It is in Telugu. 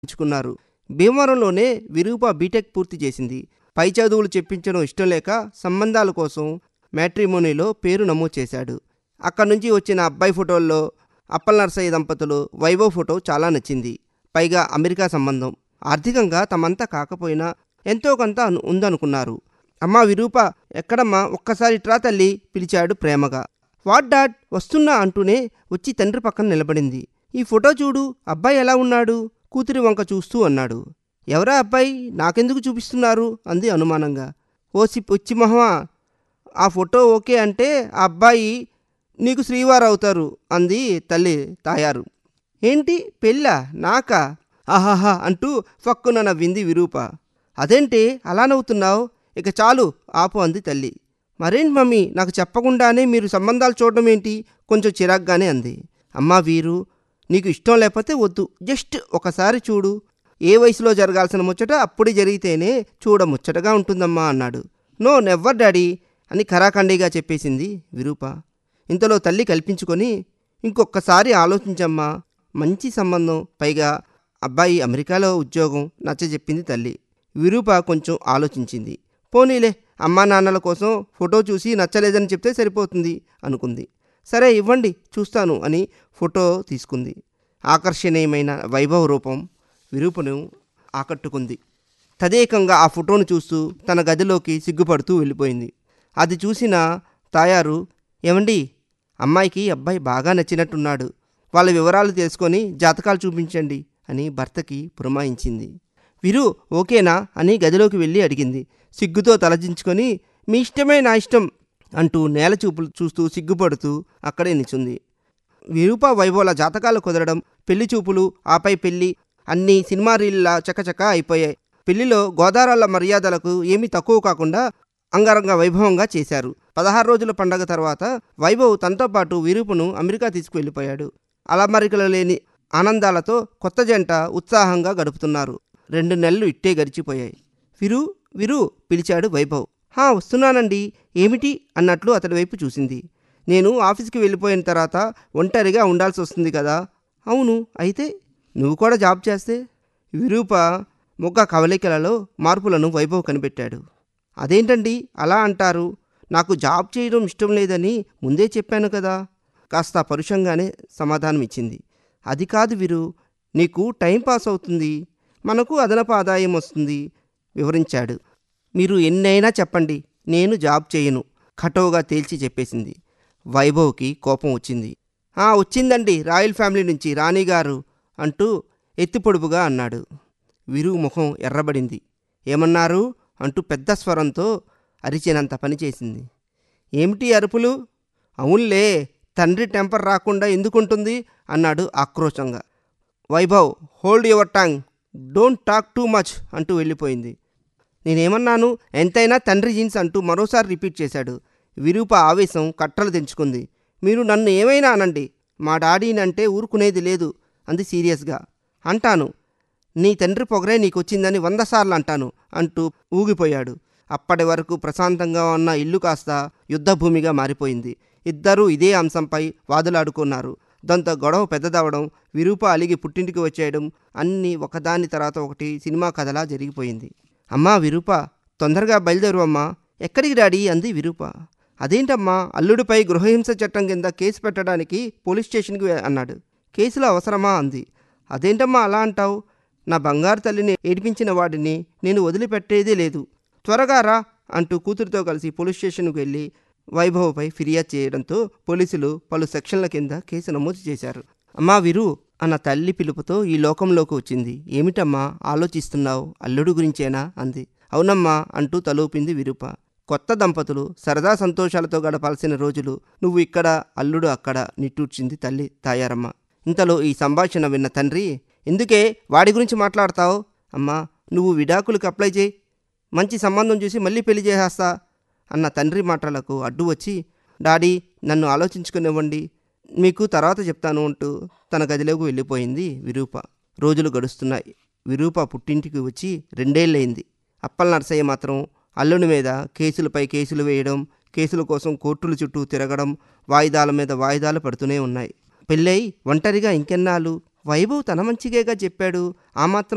ఎంచుకున్నారు భీమవరంలోనే విరూప బీటెక్ పూర్తి చేసింది పై చదువులు చెప్పించడం ఇష్టం లేక సంబంధాల కోసం మ్యాట్రిమోనీలో పేరు నమోదు చేశాడు అక్కడి నుంచి వచ్చిన అబ్బాయి ఫోటోల్లో అప్పల్ నర్సయ్య దంపతులు వైభవ్ ఫోటో చాలా నచ్చింది పైగా అమెరికా సంబంధం ఆర్థికంగా తమంతా కాకపోయినా ఎంతో కొంత అను- ఉందనుకున్నారు అమ్మా విరూప ఎక్కడమ్మా ఒక్కసారి ట్రా తల్లి పిలిచాడు ప్రేమగా వాట్ డాడ్ వస్తున్నా అంటూనే వచ్చి తండ్రి పక్కన నిలబడింది ఈ ఫోటో చూడు అబ్బాయి ఎలా ఉన్నాడు కూతురి వంక చూస్తూ అన్నాడు ఎవరా అబ్బాయి నాకెందుకు చూపిస్తున్నారు అంది అనుమానంగా ఓసి పొచ్చి మొహమా ఆ ఫోటో ఓకే అంటే ఆ అబ్బాయి నీకు శ్రీవారు అవుతారు అంది తల్లి తాయారు ఏంటి పెళ్ళా నాకా ఆహాహా అంటూ ఫక్కున నవ్వింది విరూప అదేంటి అలా నవ్వుతున్నావు ఇక చాలు ఆపు అంది తల్లి మరేంటి మమ్మీ నాకు చెప్పకుండానే మీరు సంబంధాలు చూడడం ఏంటి కొంచెం చిరాగ్గానే అంది అమ్మా వీరు నీకు ఇష్టం లేకపోతే వద్దు జస్ట్ ఒకసారి చూడు ఏ వయసులో జరగాల్సిన ముచ్చట అప్పుడే జరిగితేనే చూడ ముచ్చటగా ఉంటుందమ్మా అన్నాడు నో నెవ్వర్ డాడీ అని ఖరాఖండిగా చెప్పేసింది విరూప ఇంతలో తల్లి కల్పించుకొని ఇంకొకసారి ఆలోచించమ్మా మంచి సంబంధం పైగా అబ్బాయి అమెరికాలో ఉద్యోగం నచ్చజెప్పింది తల్లి విరూప కొంచెం ఆలోచించింది పోనీలే అమ్మా నాన్నల కోసం ఫోటో చూసి నచ్చలేదని చెప్తే సరిపోతుంది అనుకుంది సరే ఇవ్వండి చూస్తాను అని ఫోటో తీసుకుంది ఆకర్షణీయమైన వైభవ రూపం విరూపను ఆకట్టుకుంది తదేకంగా ఆ ఫోటోను చూస్తూ తన గదిలోకి సిగ్గుపడుతూ వెళ్ళిపోయింది అది చూసిన తాయారు ఏమండి అమ్మాయికి అబ్బాయి బాగా నచ్చినట్టున్నాడు వాళ్ళ వివరాలు తెలుసుకొని జాతకాలు చూపించండి అని భర్తకి పురమాయించింది విరు ఓకేనా అని గదిలోకి వెళ్ళి అడిగింది సిగ్గుతో తలదించుకొని మీ ఇష్టమే నా ఇష్టం అంటూ నేల చూపులు చూస్తూ సిగ్గుపడుతూ అక్కడే నిచుంది విరూప వైభవుల జాతకాలు కుదరడం పెళ్లి చూపులు ఆపై పెళ్లి అన్నీ సినిమా రీల్లా చకచక అయిపోయాయి పెళ్లిలో గోదారాల మర్యాదలకు ఏమీ తక్కువ కాకుండా అంగరంగ వైభవంగా చేశారు పదహారు రోజుల పండగ తర్వాత వైభవ్ తనతో పాటు విరూపును అమెరికా తీసుకువెళ్ళిపోయాడు అలమరికలు లేని ఆనందాలతో కొత్త జంట ఉత్సాహంగా గడుపుతున్నారు రెండు నెలలు ఇట్టే గడిచిపోయాయి విరు విరు పిలిచాడు వైభవ్ హా వస్తున్నానండి ఏమిటి అన్నట్లు అతడి వైపు చూసింది నేను ఆఫీస్కి వెళ్ళిపోయిన తర్వాత ఒంటరిగా ఉండాల్సి వస్తుంది కదా అవును అయితే నువ్వు కూడా జాబ్ చేస్తే విరూప ముఖ కవలికలలో మార్పులను వైభవ్ కనిపెట్టాడు అదేంటండి అలా అంటారు నాకు జాబ్ చేయడం ఇష్టం లేదని ముందే చెప్పాను కదా కాస్త పరుషంగానే సమాధానం ఇచ్చింది అది కాదు విరు నీకు టైం పాస్ అవుతుంది మనకు అదనపు ఆదాయం వస్తుంది వివరించాడు మీరు ఎన్నైనా చెప్పండి నేను జాబ్ చేయను కటోగా తేల్చి చెప్పేసింది వైభవ్కి కోపం వచ్చింది "ఆ, వచ్చిందండి రాయల్ ఫ్యామిలీ నుంచి రాణిగారు అంటూ ఎత్తిపొడుపుగా అన్నాడు విరు ముఖం ఎర్రబడింది ఏమన్నారు అంటూ పెద్ద స్వరంతో అరిచినంత పని చేసింది ఏమిటి అరుపులు అవునులే తండ్రి టెంపర్ రాకుండా ఎందుకుంటుంది అన్నాడు ఆక్రోశంగా Vaibhav hold your tongue don't talk too much అంటూ వెళ్ళిపోయింది నేనేమన్నాను ఎంతైనా తండ్రి జీన్స్ అంటూ మరోసారి రిపీట్ చేశాడు విరూప ఆవేశం కట్టలు తెంచుకుంది మీరు నన్ను ఏమైనా అనండి మా డాడీని అంటే ఊరుకునేది లేదు అంది సీరియస్గా అంటాను నీ తండ్రి పొగరే నీకు వచ్చిందని వంద సార్లు అంటాను అంటూ ఊగిపోయాడు అప్పటి వరకు ప్రశాంతంగా ఉన్న ఇల్లు కాస్త యుద్ధభూమిగా మారిపోయింది ఇద్దరూ ఇదే అంశంపై వాదులాడుకున్నారు దాంతో గొడవ పెద్దదవడం విరూప అలిగి పుట్టింటికి వచ్చేయడం అన్నీ ఒకదాని తర్వాత ఒకటి సినిమా కథలా జరిగిపోయింది అమ్మా విరూప తొందరగా బయలుదేరు అమ్మా ఎక్కడికి డాడీ అంది విరూప అదేంటమ్మా అల్లుడిపై గృహహింస చట్టం కింద కేసు పెట్టడానికి పోలీస్ స్టేషన్కి వె- అన్నాడు కేసులో అవసరమా అంది అదేంటమ్మా అలా అంటావు నా బంగారు తల్లిని ఏడిపించిన వాడిని నేను వదిలిపెట్టేదే లేదు త్వరగా రా అంటూ కూతురితో కలిసి పోలీస్ స్టేషన్కు వెళ్ళి వైభవ్పై ఫిర్యాదు చేయడంతో పోలీసులు పలు సెక్షన్ల కింద కేసు నమోదు చేశారు అమ్మా విరు అన్న తల్లి పిలుపుతో ఈ లోకంలోకి వచ్చింది ఏమిటమ్మా ఆలోచిస్తున్నావు అల్లుడు గురించేనా అంది అవునమ్మా అంటూ తలూపింది విరూప కొత్త దంపతులు సరదా సంతోషాలతో గడపాల్సిన రోజులు నువ్వు ఇక్కడ అల్లుడు అక్కడ నిట్టూర్చింది తల్లి తాయారమ్మ ఇంతలో ఈ సంభాషణ విన్న తండ్రి ఎందుకే వాడి గురించి మాట్లాడతావు అమ్మా నువ్వు విడాకులకు అప్లై చేయి మంచి సంబంధం చూసి మళ్ళీ పెళ్లి చేసేస్తా అన్న తండ్రి మాటలకు అడ్డు వచ్చి డాడీ నన్ను ఆలోచించుకునివ్వండి మీకు తర్వాత చెప్తాను అంటూ తన గదిలోకి వెళ్ళిపోయింది విరూప రోజులు గడుస్తున్నాయి విరూప పుట్టింటికి వచ్చి రెండేళ్ళయింది అప్పల నరసయ్య మాత్రం అల్లుని మీద కేసులపై కేసులు వేయడం కేసుల కోసం కోర్టుల చుట్టూ తిరగడం వాయిదాల మీద వాయిదాలు పడుతూనే ఉన్నాయి పెళ్ళై ఒంటరిగా ఇంకెన్నాళ్ళు వైభవ్ తన మంచిగేగా చెప్పాడు ఆ మాత్రం